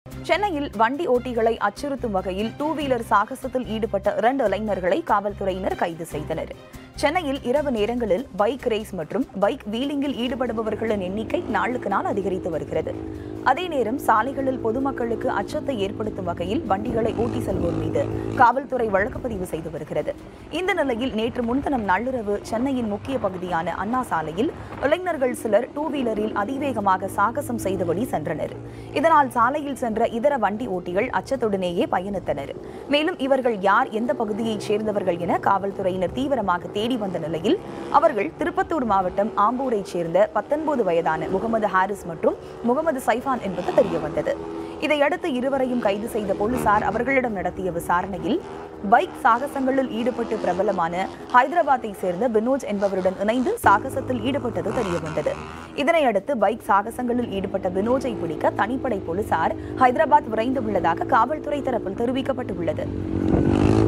சென்னையில் வண்டி ஓட்டிகளை அச்சுறுத்தும் வகையில் டூ வீலர் சாகசத்தில் ஈடுபட்ட இரண்டு இளைஞர்களை காவல்துறையினர் கைது செய்தனர் சென்னையில் இரவு நேரங்களில் பைக் ரேஸ் மற்றும் பைக் வீலிங்கில் ஈடுபடுபவர்களின் எண்ணிக்கை நாளுக்கு நாள் அதிகரித்து வருகிறது அதே நேரம் சாலைகளில் பொதுமக்களுக்கு அச்சத்தை ஏற்படுத்தும் வகையில் வண்டிகளை ஓட்டி செல்வோர் மீது காவல்துறை வழக்கு பதிவு செய்து வருகிறது இந்த நிலையில் நேற்று முன்தினம் நள்ளிரவு சென்னையின் முக்கிய பகுதியான அண்ணா சாலையில் இளைஞர்கள் சிலர் டூ வீலரில் அதிவேகமாக சாகசம் செய்தபடி சென்றனர் இதனால் சாலையில் சென்ற இதர வண்டி ஓட்டிகள் அச்சத்துடனேயே பயணித்தனர் மேலும் இவர்கள் யார் எந்த பகுதியைச் சேர்ந்தவர்கள் என காவல்துறையினர் தீவிரமாக தேடி வந்த நிலையில் அவர்கள் திருப்பத்தூர் மாவட்டம் ஆம்பூரைச் சேர்ந்த பத்தொன்பது வயதான முகமது ஹாரிஸ் மற்றும் முகமது சைஃபான் என்பது தெரியவந்தது இதையடுத்து இருவரையும் கைது செய்த போலீசார் அவர்களிடம் நடத்திய விசாரணையில் பைக் சாகசங்களில் ஈடுபட்டு பிரபலமான ஹைதராபாத்தை சேர்ந்த பினோஜ் என்பவருடன் இணைந்து சாகசத்தில் ஈடுபட்டது தெரியவந்தது இதனையடுத்து பைக் சாகசங்களில் ஈடுபட்ட பினோஜை பிடிக்க தனிப்படை போலீசார் ஹைதராபாத் விரைந்து உள்ளதாக காவல்துறை தரப்பில் தெரிவிக்கப்பட்டுள்ளது